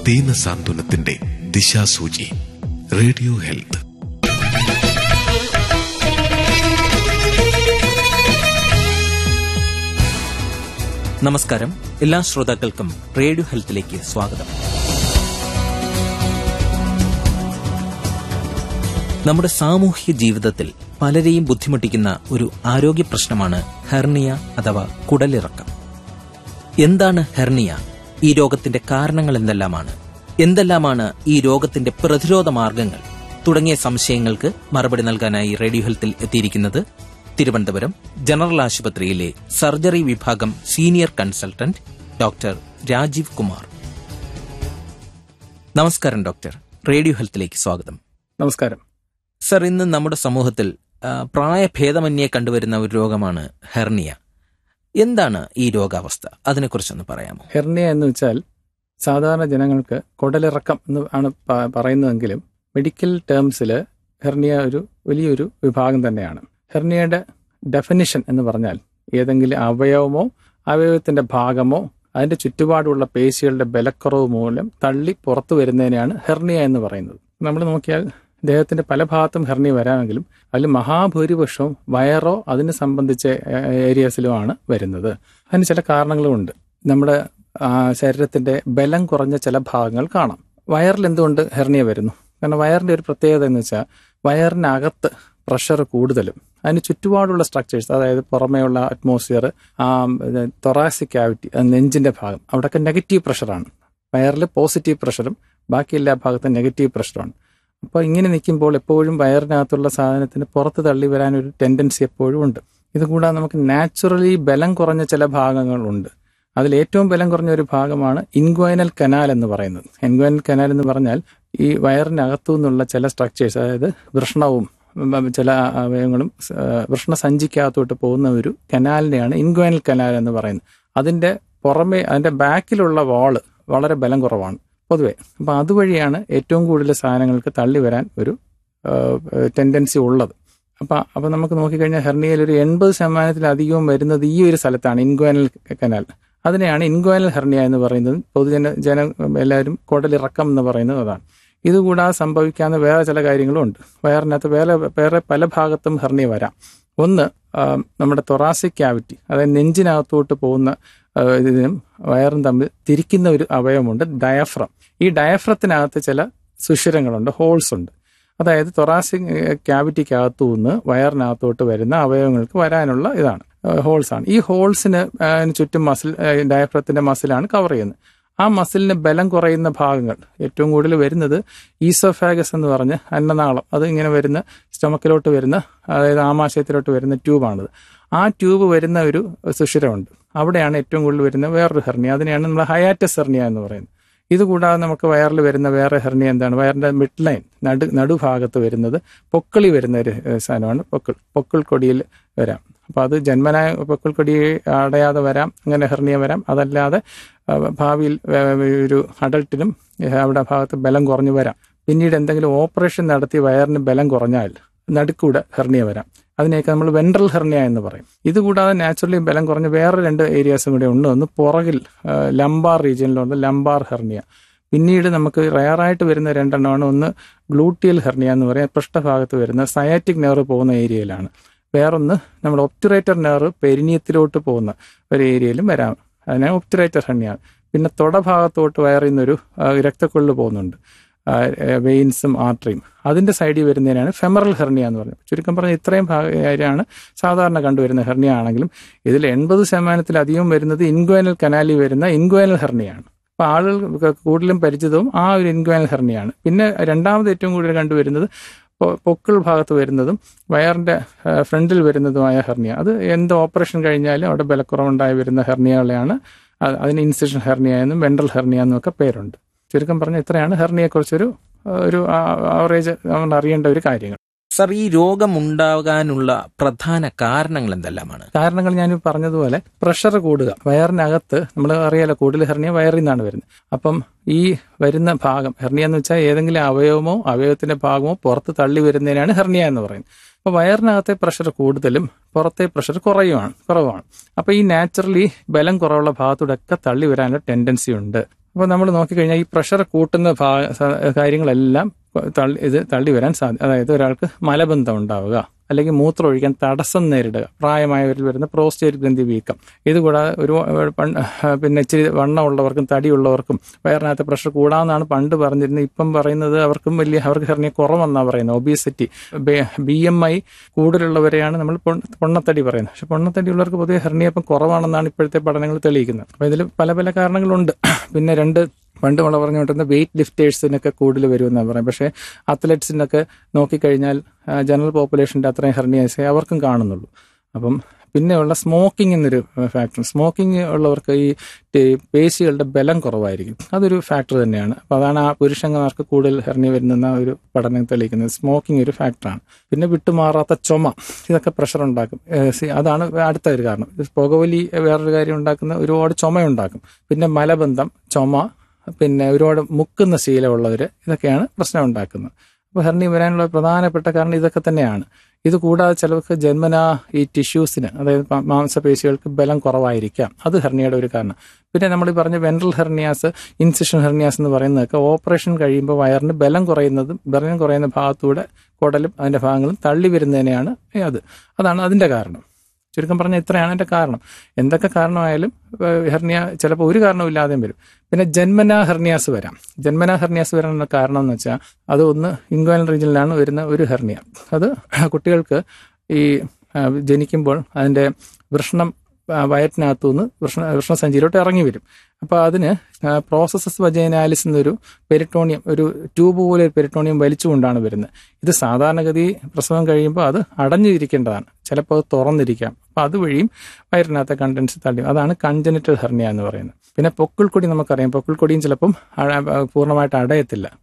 ദീന സാന്ത്വനത്തിന്റെ ദിശാസൂചി radio health നമസ്കാരം എല്ലാ ശ്രോതാക്കൾക്കും റേഡിയോ ഹെൽത്തിലേക്ക് സ്വാഗതം നമ്മുടെ സാമൂഹ്യ ജീവിതത്തിൽ പലരെയും ബുദ്ധിമുട്ടിക്കുന്ന ഒരു ആരോഗ്യ പ്രശ്നമാണ് ഹെർണിയ അഥവാ കുടലിറക്കം എന്താണ് ഹെർണിയ ഈ രോഗത്തിന്റെ കാരണങ്ങൾ എന്തെല്ലാമാണ് എന്തെല്ലാമാണ് ഈ രോഗത്തിന്റെ പ്രതിരോധ മാർഗങ്ങൾ തുടങ്ങിയ സംശയങ്ങൾക്ക് മറുപടി നൽകാനായി റേഡിയോ ഹെൽത്തിൽ എത്തിയിരിക്കുന്നത് തിരുവനന്തപുരം ജനറൽ ആശുപത്രിയിലെ സർജറി വിഭാഗം senior consultant doctor Rajeev Kumar നമസ്കാരം ഡോക്ടർ റേഡിയോ ഹെൽത്തിലേക്ക് സ്വാഗതം നമസ്കാരം സർ ഇന്ന് നമ്മുടെ സമൂഹത്തിൽ ആ, പ്രായഭേദമന്യേ കണ്ടുവരുന്ന ഒരു രോഗമാണ് ഹെർണിയ എന്താണ് ഈ രോഗാവസ്ഥ അതിനെക്കുറിച്ചൊന്ന് പറയാമോ ഹെർണിയ എന്ന് വെച്ചാൽ സാധാരണ ജനങ്ങൾക്ക് കുടലിറക്കം എന്ന് ആണ് പ- പറയുന്നതെങ്കിലും മെഡിക്കൽ ടേംസിൽ ഹെർണിയ ഒരു വലിയൊരു വിഭാഗം തന്നെയാണ് ഹെർണിയയുടെ ഡെഫിനിഷൻ എന്ന് പറഞ്ഞാൽ ഏതെങ്കിലും അവയവമോ അവയവത്തിന്റെ ഭാഗമോ അതിന്റെ ചുറ്റുപാടുള്ള പേശികളുടെ ബലക്കുറവ് മൂലം തള്ളി പുറത്തു വരുന്നതിനെയാണ് ഹെർണിയ എന്ന് പറയുന്നത് നമ്മൾ നോക്കിയാൽ ദേഹത്തിന്റെ പല ഭാഗത്തും ഹെർണിയ വരാമെങ്കിലും അതിൽ മഹാഭൂരിപക്ഷവും വയറോ അതിനെ സംബന്ധിച്ച ഏരിയാസിലുമാണ് വരുന്നത് അതിന് ചില കാരണങ്ങളുമുണ്ട് നമ്മുടെ ആ, ശരീരത്തിന്റെ ബലം കുറഞ്ഞ ചില ഭാഗങ്ങൾ കാണാം വയറിൽ എന്തുകൊണ്ട് ഹെർണിയ വരുന്നു കാരണം വയറിന്റെ ഒരു പ്രത്യേകത എന്ന് വെച്ചാൽ വയറിനകത്ത് പ്രഷർ കൂടുതലും അതിന് ചുറ്റുപാടുള്ള സ്ട്രക്ചേഴ്സ് അതായത് പുറമേയുള്ള അറ്റ്മോസ്ഫിയർ ആ തൊറാസിക് ക്യാവിറ്റി നെഞ്ചിന്റെ ഭാഗം അവിടെയൊക്കെ നെഗറ്റീവ് പ്രഷറാണ് വയറിൽ പോസിറ്റീവ് പ്രഷറും ബാക്കി എല്ലാ ഭാഗത്തും നെഗറ്റീവ് പ്രഷറുമാണ് അപ്പോൾ ഇങ്ങനെ നിൽക്കുമ്പോൾ എപ്പോഴും വയറിനകത്തുള്ള സാധനത്തിന് പുറത്ത് തള്ളി വരാനൊരു ടെൻഡൻസി എപ്പോഴും ഉണ്ട് ഇതുകൂടാതെ നമുക്ക് നാച്ചുറലി ബലം കുറഞ്ഞ ചില ഭാഗങ്ങളുണ്ട് അതിൽ ഏറ്റവും ബലം കുറഞ്ഞ ഒരു ഭാഗമാണ് ഇൻഗ്വൈനൽ കനാൽ എന്ന് പറയുന്നത് ഇൻഗ്വൈനൽ കനാൽ എന്ന് പറഞ്ഞാൽ ഈ വയറിനകത്തു നിന്നുള്ള ചില സ്ട്രക്ചേഴ്സ് അതായത് വൃഷ്ണവും ഉം, ചില അവയവങ്ങളും ആ, വൃഷ്ണസഞ്ചിക്കകത്തോട്ട് പോകുന്ന ഒരു കനാലിനെയാണ് ഇൻഗ്വൈനൽ കനാൽ എന്ന് പറയുന്നത് അതിന്റെ പുറമെ അതിന്റെ ബാക്കിലുള്ള വാള് വളരെ ബലം കുറവാണ് പൊതുവെ അപ്പൊ അതുവഴിയാണ് ഏറ്റവും കൂടുതൽ സാധനങ്ങൾക്ക് തള്ളി വരാൻ ഒരു ടെൻഡൻസി ഉള്ളത് അപ്പൊ അപ്പൊ നമുക്ക് നോക്കിക്കഴിഞ്ഞാൽ ഹെർണിയയിൽ ഒരു എൺപത് ശതമാനത്തിലധികവും വരുന്നത് ഈ ഒരു സ്ഥലത്താണ് ഇൻഗ്വൈനൽ കനാൽ അതിനെയാണ് ഇൻഗ്വൈനൽ ഹെർണിയ എന്ന് പറയുന്നത് പൊതുജന ജന എല്ലാവരും കുടലിറക്കം എന്ന് പറയുന്നത് അതാണ് ഇതുകൂടാതെ സംഭവിക്കാവുന്ന വേറെ ചില കാര്യങ്ങളും ഉണ്ട് വയറിനകത്ത് വേറെ വേറെ പല ഭാഗത്തും ഹെർണിയ വരാം ഒന്ന് ആ, നമ്മുടെ തൊറാസിക് ക്യാവിറ്റി അതായത് നെഞ്ചിനകത്തോട്ട് പോകുന്ന ആ, ഇതിനും വയറും തമ്മിൽ തിരിക്കുന്ന ഒരു അവയവമുണ്ട് ഡയഫ്രം ഈ ഡയഫ്രത്തിനകത്ത് ചില സുഷിരങ്ങളുണ്ട് ഹോൾസ് ഉണ്ട് അതായത് തൊറാസിക് ക്യാവിറ്റിക്കകത്തു നിന്ന് വയറിനകത്തോട്ട് വരുന്ന അവയവങ്ങൾക്ക് വരാനുള്ള ഇതാണ് ഹോൾസ് ആണ് ഈ ഹോൾസിന് ചുറ്റും മസിൽ ഡയഫ്രത്തിന്റെ മസിലാണ് കവർ ചെയ്യുന്നത് ആ മസിലിന് ബലം കുറയുന്ന ഭാഗങ്ങൾ ഏറ്റവും കൂടുതൽ വരുന്നത് ഈസോഫാഗസ് എന്ന് പറഞ്ഞ് അന്നനാളം അത് ഇങ്ങനെ വരുന്ന സ്റ്റൊമക്കിലോട്ട് വരുന്ന അതായത് ആമാശയത്തിലോട്ട് വരുന്ന ട്യൂബാണിത് ആ ട്യൂബ് വരുന്ന ഒരു സുഷിരമുണ്ട് അവിടെയാണ് ഏറ്റവും കൂടുതൽ വരുന്ന വേറൊരു ഹെർണിയ അതിനെയാണ് നമ്മൾ ഹയാറ്റസ് ഹെർണിയ എന്ന് പറയുന്നത് ഇതുകൂടാതെ നമുക്ക് വയറിൽ വരുന്ന വേറെ ഹെർണിയ എന്താണ് വയറിന്റെ മിഡ് ലൈൻ നടു നടുഭാഗത്ത് വരുന്നത് പൊക്കിളി വരുന്ന ഒരു ഏഹ്, സാധനമാണ് പൊക്കിൾ പൊക്കിൾ കൊടിയിൽ വരാം അപ്പൊ അത് ജന്മനായ പൊക്കിൾ കൊടി അടയാതെ വരാം അങ്ങനെ ഹെർണിയ വരാം അതല്ലാതെ ആ, ഭാവിയിൽ ആ, ഒരു അഡൾട്ടിനും ഏഹ്, അവിടെ ഭാഗത്ത് ബലം കുറഞ്ഞു വരാം പിന്നീട് എന്തെങ്കിലും ഓപ്പറേഷൻ നടത്തി വയറിന് ബലം കുറഞ്ഞാൽ നടുക്കൂടെ ഹെർണിയ വരാം അതിനെയൊക്കെ നമ്മൾ വെൻട്രൽ ഹെർണിയ എന്ന് പറയും ഇതുകൂടാതെ നാച്ചുറലി ബലം കുറഞ്ഞ വേറെ രണ്ട് ഏരിയാസും കൂടെ ഉണ്ട് ഒന്ന് പുറകിൽ ലംബാർ റീജിയനിലുണ്ട് ലംബാർ ഹെർണിയ പിന്നീട് നമുക്ക് റയറായിട്ട് വരുന്ന രണ്ടെണ്ണമാണ് ഒന്ന് ഗ്ലൂട്ടിയൽ ഹെർണിയ എന്ന് പറയാം പൃഷ്ഠഭാഗത്ത് വരുന്ന സയാറ്റിക് നെർവ് പോകുന്ന ഏരിയയിലാണ് വേറൊന്ന് നമ്മുടെ ഒപ്റ്റുറേറ്റർ നെർവ് പെരിനിയത്തിലോട്ട് പോകുന്ന ഒരു ഏരിയയിലും വരാം അതിനെ ഒപ്റ്റുറേറ്റർ ഹെർണിയ പിന്നെ തൊടഭാഗത്തോട്ട് വയറിൽ നിന്നൊരു ആ, രക്തക്കൊള്ളു പോകുന്നുണ്ട് വെയിൻസും ആർട്ടറിയും അതിന്റെ സൈഡിൽ വരുന്നതിനാണ് ഫെമറൽ ഹെർണിയ എന്ന് പറയുന്നത് ചുരുക്കം പറഞ്ഞാൽ ഇത്രയും ഭാഗമാണ് സാധാരണ കണ്ടുവരുന്ന ഹെർണിയ ആണെങ്കിലും ഇതിൽ എൺപത് ശതമാനത്തിലധികം വരുന്നത് ഇൻഗ്വൈനൽ കനാലിൽ വരുന്ന ഇൻഗ്വൈനൽ ഹെർണിയാണ് അപ്പൊ ആളുകൾ കൂടുതലും പരിചിതവും ആ ഒരു ഇൻഗ്വൈനൽ ഹെർണിയാണ് പിന്നെ രണ്ടാമത് ഏറ്റവും കൂടുതൽ കണ്ടുവരുന്നത് പൊ- പൊക്കിൾ ഭാഗത്ത് വരുന്നതും വയറിന്റെ ആ, ഫ്രണ്ടിൽ വരുന്നതുമായ ഹെർണിയ അത് എന്ത് ഓപ്പറേഷൻ കഴിഞ്ഞാലും അവിടെ ബലക്കുറവുണ്ടായി വരുന്ന ഹെർണിയകളെയാണ് അ- അതിന് ഇൻസിഷൻ ഹെർണിയ എന്നും വെൻട്രൽ ഹെർണിയ എന്നും ഒക്കെ പേരുണ്ട് ചുരുക്കം പറഞ്ഞ ഇത്രയാണ് ഹെർണിയെക്കുറിച്ചൊരു ആ, ഒരു ആവറേജ് നമ്മൾ അറിയേണ്ട ഒരു കാര്യങ്ങൾ സർ ഈ രോഗം ഉണ്ടാകാനുള്ള പ്രധാന കാരണങ്ങൾ എന്തെല്ലാമാണ് കാരണങ്ങൾ ഞാൻ പറഞ്ഞതുപോലെ പ്രഷർ കൂടുക വയറിനകത്ത് നമ്മൾ അറിയാലോ കൂടുതൽ ഹെർണിയ വയറിൽ നിന്നാണ് വരുന്നത് അപ്പം ഈ വരുന്ന ഭാഗം ഹെർണിയ എന്ന് വെച്ചാൽ ഏതെങ്കിലും അവയവമോ അവയവത്തിന്റെ ഭാഗമോ പുറത്ത് തള്ളി വരുന്നതിനാണ് ഹെർണിയ എന്ന് പറയുന്നത് അപ്പോൾ വയറിനകത്തെ പ്രഷർ കൂടുതലും പുറത്തെ പ്രഷർ കുറയുവാണ് കുറവാണ് അപ്പോൾ ഈ നാച്ചുറലി ബലം കുറവുള്ള ഭാഗത്തൂടെ ഒക്കെ തള്ളി വരാനുള്ള ടെൻഡൻസി ഉണ്ട് അപ്പോൾ നമ്മൾ നോക്കിക്കഴിഞ്ഞാൽ ഈ പ്രഷർ കൂട്ടുന്ന ഭാ സ- കാര്യങ്ങളെല്ലാം തള്ളി ഇത് തള്ളി വരാൻ സാധ്യത അതായത് ഒരാൾക്ക് മലബന്ധം ഉണ്ടാവുക അല്ലെങ്കിൽ മൂത്രം ഒഴിക്കാൻ തടസ്സം നേരിടുക പ്രായമായവരിൽ വരുന്ന പ്രോസ്റ്റേറ്റ് ഗ്രന്ഥി വീക്കം ഇതുകൂടാതെ ഒരു പണ്ട് പിന്നെ ഇച്ചിരി വണ്ണമുള്ളവർക്കും തടിയുള്ളവർക്കും വയറിനകത്ത് പ്രഷർ കൂടാമെന്നാണ് പണ്ട് പറഞ്ഞിരുന്നത് ഇപ്പം പറയുന്നത് അവർക്കും വലിയ അവർക്ക് ഹെർണിയ കുറവെന്നാണ് പറയുന്നത് ഒബീസിറ്റി ബി എം ഐ കൂടുതലുള്ളവരെയാണ് നമ്മൾ പൊണ്ണ- പൊണ്ണത്തടി പറയുന്നത് പക്ഷെ പൊണ്ണത്തടി ഉള്ളവർക്ക് പൊതുവെ ഹെർണിയ ഇപ്പം കുറവാണെന്നാണ് ഇപ്പോഴത്തെ പഠനങ്ങൾ തെളിയിക്കുന്നത് അപ്പോൾ ഇതിൽ പല പല കാരണങ്ങളുണ്ട് പിന്നെ രണ്ട് പണ്ട് നമ്മൾ പറഞ്ഞുകൊണ്ടിരുന്ന വെയിറ്റ് ലിഫ്റ്റേഴ്സിനൊക്കെ കൂടുതൽ വരുമെന്നാണ് പറയുന്നത് പക്ഷേ അത്ലറ്റ്സിനൊക്കെ നോക്കിക്കഴിഞ്ഞാൽ ആ, ജനറൽ പോപ്പുലേഷൻ്റെ അത്രയും ഹെർണിയാസേ അവർക്കും കാണുന്നുള്ളൂ അപ്പം പിന്നെയുള്ള സ്മോക്കിംഗ് എന്നൊരു ഫാക്ടർ സ്മോക്കിംഗ് ഉള്ളവർക്ക് ഈ ടെ- പേശികളുടെ ബലം കുറവായിരിക്കും അതൊരു ഫാക്ടർ തന്നെയാണ് അപ്പോൾ അതാണ് ആ പുരുഷന്മാർക്ക് കൂടുതൽ ഹെർണിയ വരുന്ന ഒരു പഠനം തെളിയിക്കുന്നത് സ്മോക്കിംഗ് ഒരു ഫാക്ടറാണ് പിന്നെ വിട്ടുമാറാത്ത ചുമ ഇതൊക്കെ പ്രഷർ ഉണ്ടാക്കും ഏഹ് സി- അതാണ് അടുത്ത ഒരു കാരണം ഇത് പുകവലി വേറൊരു കാര്യം ഉണ്ടാക്കുന്ന ഒരുപാട് ചുമ ഉണ്ടാക്കും പിന്നെ മലബന്ധം ചുമ പിന്നെ ഒരുപാട് മുക്കുന്ന ശീലമുള്ളവർ ഇതൊക്കെയാണ് പ്രശ്നം ഉണ്ടാക്കുന്നത് അപ്പോൾ ഹെർണി വരാനുള്ള പ്രധാനപ്പെട്ട കാരണം ഇതൊക്കെ തന്നെയാണ് ഇത് കൂടാതെ ചിലർക്ക് ജന്മനാ ഈ ടിഷ്യൂസിന് അതായത് പ- മാംസപേശികൾക്ക് ബലം കുറവായിരിക്കാം അത് ഹെർണിയുടെ ഒരു കാരണം പിന്നെ നമ്മൾ ഈ പറഞ്ഞ വെൻട്രൽ ഹെർണിയാസ് ഇൻസിഷൻ ഹെർണിയാസ് എന്ന് പറയുന്നതൊക്കെ ഓപ്പറേഷൻ കഴിയുമ്പോൾ വയറിന് ബലം കുറയുന്നതും ബലം കുറയുന്ന ഭാഗത്തൂടെ കുടലും അതിന്റെ ഭാഗങ്ങളും തള്ളി വരുന്നതിനെയാണ് അത് അതാണ് അതിന്റെ കാരണം ചുരുക്കം പറഞ്ഞാൽ ഇത്രയാണ് എൻ്റെ കാരണം എന്തൊക്കെ കാരണമായാലും ഏഹ്, ഹെർണിയ ചിലപ്പോൾ ഒരു കാരണമില്ലാതെയും വരും പിന്നെ ജന്മനാ ഹെർണിയാസ് വരാം ജന്മനാ ഹെർണിയാസ് വരാനുള്ള കാരണം എന്ന് വെച്ചാൽ അത് ഒന്ന് ഇൻഗ്വാനൽ റീജിയനിലാണ് വരുന്ന ഒരു ഹെർണിയ അത് കുട്ടികൾക്ക് ഈ ആ, ജനിക്കുമ്പോൾ അതിൻ്റെ വൃഷ്ണം ആ, വയറ്റിനകത്തുനിന്ന് വൃഷ്ണ വൃഷ്ണസഞ്ചിയിലോട്ട് ഇറങ്ങി വരും അപ്പോൾ അതിന് പ്രോസസസ് വജൈനാലിസ് എന്നൊരു പെരിട്ടോണിയം ഒരു ട്യൂബ് പോലെ ഒരു പെരിട്ടോണിയം വലിച്ചുകൊണ്ടാണ് വരുന്നത് ഇത് സാധാരണഗതി പ്രസവം കഴിയുമ്പോൾ അത് അടഞ്ഞിരിക്കേണ്ടതാണ് ചിലപ്പോൾ അത് തുറന്നിരിക്കാം അപ്പം അതുവഴിയും വയറിനകത്തെ കണ്ടൻസ് തള്ളി അതാണ് കൺജനിറ്റൽ ഹെർണിയ എന്ന് പറയുന്നത് പിന്നെ പൊക്കിൾക്കൊടി നമുക്കറിയാം പൊക്കിൾക്കൊടിയും ചിലപ്പം അട- പൂർണ്ണമായിട്ട് അടയത്തില്ല